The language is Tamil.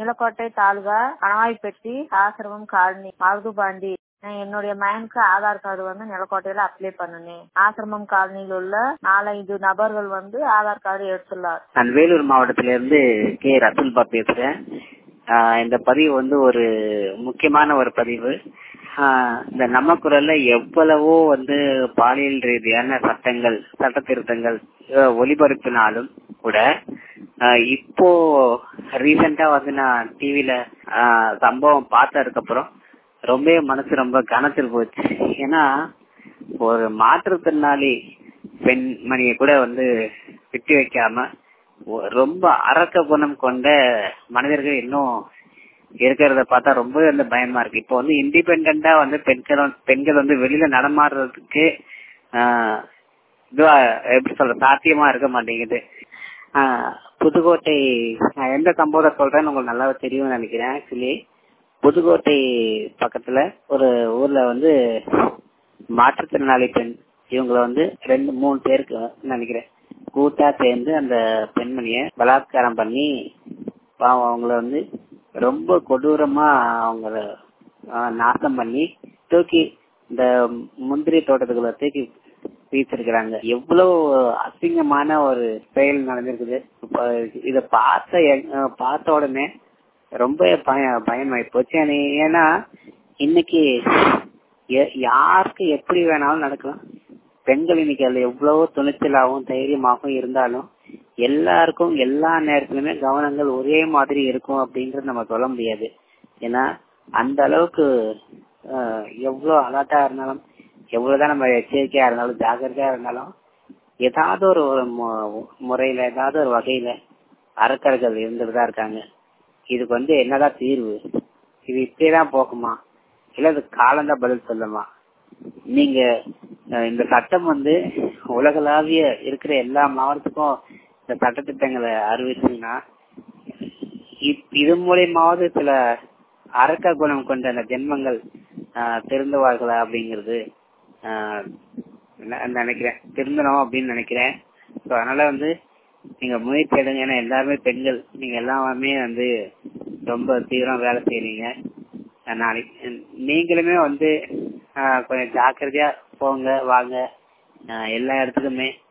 நிலக்கோட்டை தாலுகா கணவாய்பட்டி ஆசிரமம் காலனி மருதுபாண்டி என்னுடைய மகனுக்கு ஆதார் கார்டு வந்து நிலக்கோட்டையில அப்ளை பண்ணனேன் ஆசிரமம் காலனியில் உள்ள நாலஞ்சு நபர்கள் வந்து ஆதார் கார்டு எடுத்துள்ளார் நான் வேலூர் மாவட்டத்திலிருந்து கே ரசூல்பா பேசுறேன் ஆஹ் இந்த பதிவு வந்து ஒரு முக்கியமான ஒரு பதிவு ஆஹ் இந்த நம்ம குரல்ல எவ்வளவோ வந்து பாலியல் ரீதியான சட்டங்கள் சட்ட திருத்தங்கள் அஹ் ஒளிபரப்பினாலும் கூட ஆஹ் இப்போ ரீசெண்டா வந்து நான் டிவில சம்பவம் பார்த்ததுக்கு அப்புறம் ரொம்ப மனசு ரொம்ப கனத்தில் போச்சு ஏன்னா ஒரு மாற்றுத்திறனாளி பெண்மணியை கூட வந்து விட்டு வைக்காம ஒ- ரொம்ப அரக்க குணம் கொண்ட மனிதர்கள் இன்னும் இருக்கிறத பார்த்தா ரொம்ப வந்து பயமா இருக்கு இப்போ வந்து இண்டிபெண்டா வந்து பெண்கள் வந்து- பெண்கள் வந்து வெளியில நடமாடுறதுக்கு ஆஹ் இதுவா எப்படி சொல்ற சாத்தியமா இருக்க மாட்டேங்குது ஆஹ் புதுக்கோட்டை நான் எந்த சம்பவத்தை சொல்றேன்னு உங்களுக்கு நல்லா தெரியும்னு நினைக்கிறேன் ஆக்சுவலி புதுக்கோட்டை பக்கத்துல ஒரு ஊர்ல வந்து மாற்றுத்திறனாளி பெண் இவங்கள வந்து ரெண்டு மூணு பேருக்கு நினைக்கிறேன் கூட்டா சேர்ந்து அந்த பெண்மணிய பலாத்காரம் பண்ணி பாவம் அவங்கள வந்து ரொம்ப கொடூரமா அவங்கள ஆஹ், நாசம் பண்ணி தூக்கி இந்த முந்திரி தோட்டத்துக்குள்ள தூக்கி வீசிருக்கிறாங்க எவ்வளவு அசிங்கமான ஒரு செயல் நடந்திருக்குது இப்ப இத பார்த்த எ- அஹ், பார்த்த உடனே ரொம்ப பய பயமாயி போச்சு ஏன்னா- ஏன்னா இன்னைக்கு எ- யாருக்கு எப்படி வேணாலும் நடக்கலாம் பெண்கள் இன்னைக்கு அதுல எவ்வளவு துணிச்சலாகவும் தைரியமாகவும் இருந்தாலும் எல்லாருக்கும் எல்லா நேரத்திலுமே கவனங்கள் ஒரே மாதிரி இருக்கும் அப்படின்றது நம்ம சொல்ல முடியாது ஏன்னா அந்த அளவுக்கு ஆஹ், எவ்வளவு அலர்ட்டா இருந்தாலும் எவ்வளவுதான் நம்ம எச்சரிக்கையா இருந்தாலும் ஜாக்கிரதையா இருந்தாலும் ஏதாவது ஒரு ஒரு மு- முறையில ஏதாவது ஒரு வகையில அரக்கர்கள் இருந்துட்டு தான் இருக்காங்க இதுக்கு வந்து என்னதான் தீர்வு இது இப்படியேதான் போகுமா இல்ல இது காலம்தான் பதில் சொல்லுமா நீங்க அஹ், இந்த சட்டம் வந்து உலகளாவிய இருக்கிற எல்லா மாவட்டத்துக்கும் இந்த சட்டத்திட்டங்களை அறிவிச்சீங்கன்னா இப்- இது மூலியமாவது சில அரக்க குணம் கொண்ட அந்த ஜென்மங்கள் ஆஹ், திருந்துவார்களா அப்படிங்கிறது ஆஹ், ந- நினைக்கிறேன் திருந்தணும் அப்படின்னு நினைக்கிறேன் ஸோ அதனால வந்து நீங்க முயற்சி எடுங்க ஏன்னா எல்லாருமே பெண்கள் நீங்க எல்லாமே வந்து ரொம்ப தீவிரம் வேலை செய்றீங்க அஹ் நாளைக்கு நீங்களுமே வந்து ஆஹ், கொஞ்சம் ஜாக்கிரதையா போங்க வாங்க ஆஹ், எல்லா இடத்துக்குமே